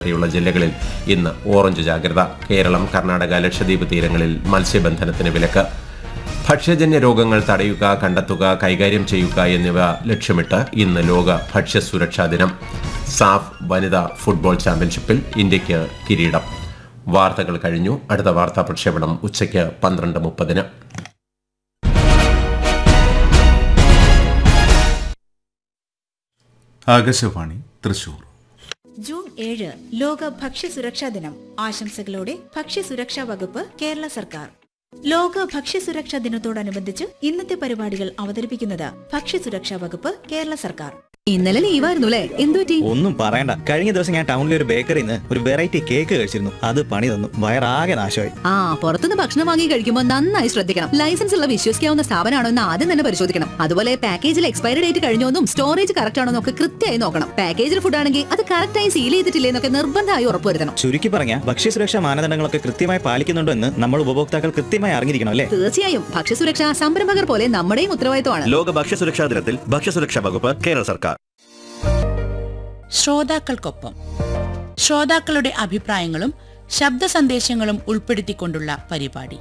യുള്ള ജില്ലകളിൽ ഇന്ന് ഓറഞ്ച് ജാഗ്രത കേരളം കർണാടക ലക്ഷദ്വീപ് തീരങ്ങളിൽ മത്സ്യബന്ധനത്തിന് വിലക്ക് ഭക്ഷ്യജന്യ രോഗങ്ങൾ തടയുക കണ്ടെത്തുക കൈകാര്യം ചെയ്യുക എന്നിവ ലക്ഷ്യമിട്ട് ഇന്ന് ലോക ഭക്ഷ്യസുരക്ഷാ ദിനം സാഫ് വനിതാ ഫുട്ബോൾ ചാമ്പ്യൻഷിപ്പിൽ ഇന്ത്യയ്ക്ക് കിരീടം വാർത്തകൾ കഴിഞ്ഞു അടുത്ത വാർത്താ പ്രക്ഷേപണം ഉച്ചയ്ക്ക് പന്ത്രണ്ട് മുപ്പതിന് ആകാശവാണി തൃശൂർ ജൂൺ ഏഴ് ലോക ഭക്ഷ്യസുരക്ഷാ ദിനം ആശംസകളോടെ ഭക്ഷ്യസുരക്ഷാ വകുപ്പ് കേരള സർക്കാർ ലോക ഭക്ഷ്യസുരക്ഷാ ദിനത്തോടനുബന്ധിച്ച് ഇന്നത്തെ പരിപാടികൾ അവതരിപ്പിക്കുന്നത് ഭക്ഷ്യസുരക്ഷാ വകുപ്പ് കേരള സർക്കാർ ഇന്നലെ ലീവായിരുന്നു അല്ലേ എന്തുപറ്റി ഒന്നും പറയണ്ട കഴിഞ്ഞ ദിവസം ഞാൻ ടൗണിലെ ഒരു ബേക്കറിയിൽ നിന്ന് ഒരു വെറൈറ്റി കേക്ക് കഴിച്ചിരുന്നു അത് പണി തന്നു വയറാകെ നാശമായി ആ പുറത്തുനിന്ന് ഭക്ഷണം വാങ്ങി കഴിക്കുമ്പോൾ നന്നായി ശ്രദ്ധിക്കണം ലൈസൻസ് ഉള്ള വിശ്വസിക്കാവുന്ന സ്ഥാപനമാണോ എന്ന് ആദ്യം തന്നെ പരിശോധിക്കണം അതുപോലെ പാക്കേജിൽ എക്സ്പയറി ഡേറ്റ് കഴിഞ്ഞോന്നും സ്റ്റോറേജ് കറക്റ്റ് ആണോ എന്നൊക്കെ കൃത്യമായി നോക്കണം പാക്കേജിൽ ഫുഡ് ആണെങ്കിൽ അത് കറക്റ്റായി സീൽ ചെയ്തിട്ടില്ലേ എന്നൊക്കെ നിർബന്ധമായി ഉറപ്പുവരുത്തണം ചുരുക്കി പറഞ്ഞ ഭക്ഷ്യസുരക്ഷാ മാനദണ്ഡങ്ങളൊക്കെ കൃത്യമായി പാലിക്കുന്നുണ്ടോ എന്ന് നമ്മൾ ഉപഭോക്താക്കൾ കൃത്യമായി അറിഞ്ഞിരിക്കണം അല്ലേ തീർച്ചയായും ഭക്ഷ്യസുരക്ഷ സംരംഭകർ പോലെ നമ്മുടെയും ഉത്തരവാദിത്തമാണ് ലോക ഭക്ഷ്യസുരക്ഷാ ദിനത്തിൽ ഭക്ഷ്യസുരക്ഷാ വകുപ്പ് കേരള സർക്കാർ ശ്രോതാക്കൾക്കൊപ്പം ശ്രോതാക്കളുടെ അഭിപ്രായങ്ങളും ശബ്ദ സന്ദേശങ്ങളും ഉൾപ്പെടുത്തിക്കൊണ്ടുള്ള പരിപാടി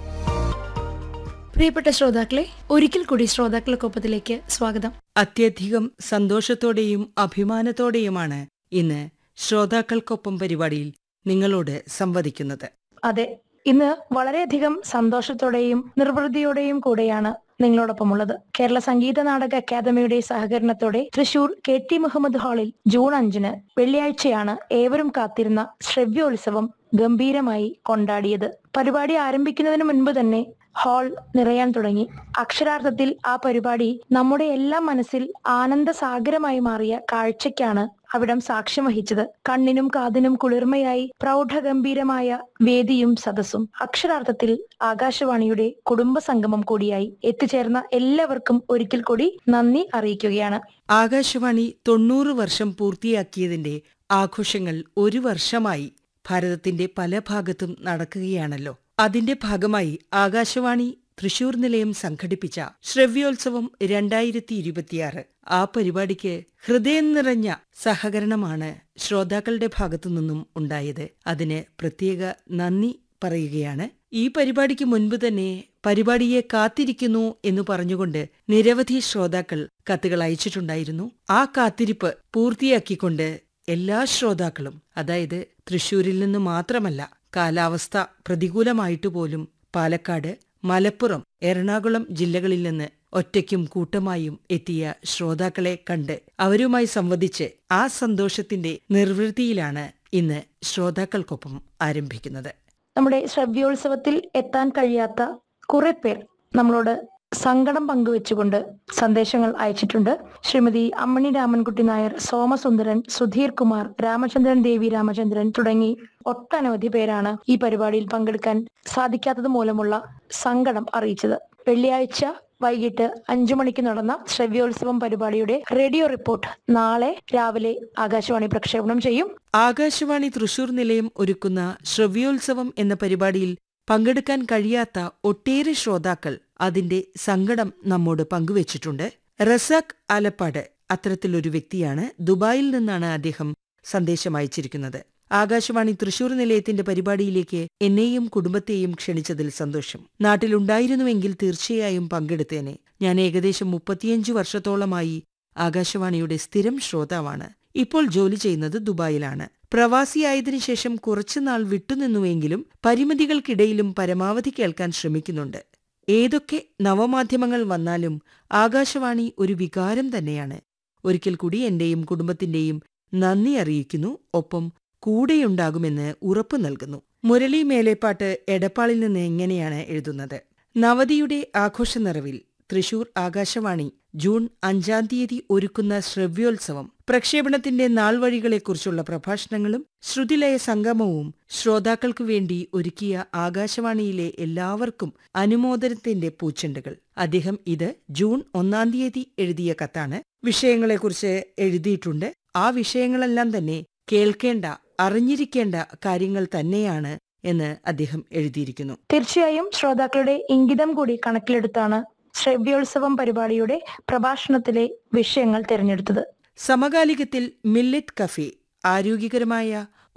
പ്രിയപ്പെട്ട ശ്രോതാക്കളെ ഒരിക്കൽ കൂടി ശ്രോതാക്കൾക്കൊപ്പത്തിലേക്ക് സ്വാഗതം അത്യധികം സന്തോഷത്തോടെയും അഭിമാനത്തോടെയുമാണ് ഇന്ന് ശ്രോതാക്കൾക്കൊപ്പം പരിപാടിയിൽ നിങ്ങളോട് സംവദിക്കുന്നത് അതെ ഇന്ന് വളരെയധികം സന്തോഷത്തോടെയും നിർവൃതിയോടെയും കൂടെയാണ് നിങ്ങളോടൊപ്പമുള്ളത് കേരള സംഗീത നാടക അക്കാദമിയുടെ സഹകരണത്തോടെ തൃശൂർ കെ ടി മുഹമ്മദ് ഹാളിൽ ജൂൺ അഞ്ചിന് വെള്ളിയാഴ്ചയാണ് ഏവരും കാത്തിരുന്ന ശ്രവ്യോത്സവം ഗംഭീരമായി കൊണ്ടാടിയത് പരിപാടി ആരംഭിക്കുന്നതിന് മുൻപ് തന്നെ ഹാൾ നിറയാൻ തുടങ്ങി അക്ഷരാർത്ഥത്തിൽ ആ പരിപാടി നമ്മുടെ എല്ലാം മനസ്സിൽ ആനന്ദസാഗരമായി മാറിയ കാഴ്ചയ്ക്കാണ് അവിടം സാക്ഷ്യം വഹിച്ചത് കണ്ണിനും കാതിനും കുളിർമയായി പ്രൗഢഗംഭീരമായ വേദിയും സദസ്സും അക്ഷരാർത്ഥത്തിൽ ആകാശവാണിയുടെ കുടുംബ സംഗമം കൂടിയായി എത്തിച്ചേർന്ന എല്ലാവർക്കും ഒരിക്കൽ കൂടി നന്ദി അറിയിക്കുകയാണ് ആകാശവാണി തൊണ്ണൂറ് വർഷം പൂർത്തിയാക്കിയതിന്റെ ആഘോഷങ്ങൾ ഒരു വർഷമായി ഭാരതത്തിന്റെ പല ഭാഗത്തും നടക്കുകയാണല്ലോ അതിന്റെ ഭാഗമായി ആകാശവാണി തൃശൂർ നിലയം സംഘടിപ്പിച്ച ശ്രവ്യോത്സവം രണ്ടായിരത്തി ഇരുപത്തിയാറ് ആ പരിപാടിക്ക് ഹൃദയം നിറഞ്ഞ സഹകരണമാണ് ശ്രോതാക്കളുടെ ഭാഗത്തുനിന്നും ഉണ്ടായത് അതിന് പ്രത്യേക നന്ദി പറയുകയാണ് ഈ പരിപാടിക്ക് മുൻപ് തന്നെ പരിപാടിയെ കാത്തിരിക്കുന്നു എന്ന് പറഞ്ഞുകൊണ്ട് നിരവധി ശ്രോതാക്കൾ കത്തുകൾ അയച്ചിട്ടുണ്ടായിരുന്നു ആ കാത്തിരിപ്പ് പൂർത്തിയാക്കിക്കൊണ്ട് എല്ലാ ശ്രോതാക്കളും അതായത് തൃശൂരിൽ നിന്ന് മാത്രമല്ല കാലാവസ്ഥ പ്രതികൂലമായിട്ട് പോലും പാലക്കാട് മലപ്പുറം എറണാകുളം ജില്ലകളിൽ നിന്ന് ഒറ്റയ്ക്കും കൂട്ടമായും എത്തിയ ശ്രോതാക്കളെ കണ്ട് അവരുമായി സംവദിച്ച് ആ സന്തോഷത്തിന്റെ നിർവൃത്തിയിലാണ് ഇന്ന് ശ്രോതാക്കൾക്കൊപ്പം ആരംഭിക്കുന്നത് നമ്മുടെ ശ്രവ്യോത്സവത്തിൽ എത്താൻ കഴിയാത്ത കുറെ പേർ നമ്മളോട് സങ്കടം പങ്കുവെച്ചുകൊണ്ട് സന്ദേശങ്ങൾ അയച്ചിട്ടുണ്ട് ശ്രീമതി അമ്മണി രാമൻകുട്ടി നായർ സോമസുന്ദരൻ സുധീർ കുമാർ രാമചന്ദ്രൻ ദേവി രാമചന്ദ്രൻ തുടങ്ങി ഒട്ടനവധി പേരാണ് ഈ പരിപാടിയിൽ പങ്കെടുക്കാൻ സാധിക്കാത്തത് മൂലമുള്ള സങ്കടം അറിയിച്ചത് വെള്ളിയാഴ്ച വൈകിട്ട് അഞ്ചു മണിക്ക് നടന്ന ശ്രവ്യോത്സവം പരിപാടിയുടെ റേഡിയോ റിപ്പോർട്ട് നാളെ രാവിലെ ആകാശവാണി പ്രക്ഷേപണം ചെയ്യും ആകാശവാണി തൃശൂർ നിലയം ഒരുക്കുന്ന ശ്രവ്യോത്സവം എന്ന പരിപാടിയിൽ പങ്കെടുക്കാൻ കഴിയാത്ത ഒട്ടേറെ ശ്രോതാക്കൾ അതിന്റെ സങ്കടം നമ്മോട് പങ്കുവച്ചിട്ടുണ്ട് റസാഖ് ആലപ്പാട് അത്തരത്തിലൊരു വ്യക്തിയാണ് ദുബായിൽ നിന്നാണ് അദ്ദേഹം സന്ദേശം അയച്ചിരിക്കുന്നത് ആകാശവാണി തൃശൂർ നിലയത്തിന്റെ പരിപാടിയിലേക്ക് എന്നെയും കുടുംബത്തെയും ക്ഷണിച്ചതിൽ സന്തോഷം നാട്ടിലുണ്ടായിരുന്നുവെങ്കിൽ തീർച്ചയായും പങ്കെടുത്തേനെ ഞാൻ ഏകദേശം മുപ്പത്തിയഞ്ചു വർഷത്തോളമായി ആകാശവാണിയുടെ സ്ഥിരം ശ്രോതാവാണ് ഇപ്പോൾ ജോലി ചെയ്യുന്നത് ദുബായിലാണ് പ്രവാസിയായതിനു ശേഷം കുറച്ചുനാൾ വിട്ടുനിന്നുവെങ്കിലും പരിമിതികൾക്കിടയിലും പരമാവധി കേൾക്കാൻ ശ്രമിക്കുന്നുണ്ട് ഏതൊക്കെ നവമാധ്യമങ്ങൾ വന്നാലും ആകാശവാണി ഒരു വികാരം തന്നെയാണ് ഒരിക്കൽ കൂടി എന്റെയും കുടുംബത്തിന്റെയും നന്ദി അറിയിക്കുന്നു ഒപ്പം കൂടെയുണ്ടാകുമെന്ന് ഉറപ്പു നൽകുന്നു മുരളി മേലേപ്പാട്ട് എടപ്പാളിൽ നിന്ന് എങ്ങനെയാണ് എഴുതുന്നത് നവതിയുടെ ആഘോഷനിറവിൽ തൃശൂർ ആകാശവാണി ജൂൺ അഞ്ചാം തീയതി ഒരുക്കുന്ന ശ്രവ്യോത്സവം പ്രക്ഷേപണത്തിന്റെ നാൾവഴികളെക്കുറിച്ചുള്ള പ്രഭാഷണങ്ങളും ശ്രുതിലയ സംഗമവും ശ്രോതാക്കൾക്കു വേണ്ടി ഒരുക്കിയ ആകാശവാണിയിലെ എല്ലാവർക്കും അനുമോദനത്തിന്റെ പൂച്ചെണ്ടുകൾ അദ്ദേഹം ഇത് ജൂൺ ഒന്നാം തീയതി എഴുതിയ കത്താണ് വിഷയങ്ങളെക്കുറിച്ച് എഴുതിയിട്ടുണ്ട് ആ വിഷയങ്ങളെല്ലാം തന്നെ കേൾക്കേണ്ട അറിഞ്ഞിരിക്കേണ്ട കാര്യങ്ങൾ തന്നെയാണ് എന്ന് അദ്ദേഹം എഴുതിയിരിക്കുന്നു തീർച്ചയായും ശ്രോതാക്കളുടെ ഇംഗിതം കൂടി കണക്കിലെടുത്താണ് ശ്രവ്യോത്സവം പരിപാടിയുടെ പ്രഭാഷണത്തിലെ വിഷയങ്ങൾ തിരഞ്ഞെടുത്തത് സമകാലികത്തിൽ മില്ലറ്റ് കഫേ ആരോഗ്യകരമായ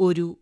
ഒരു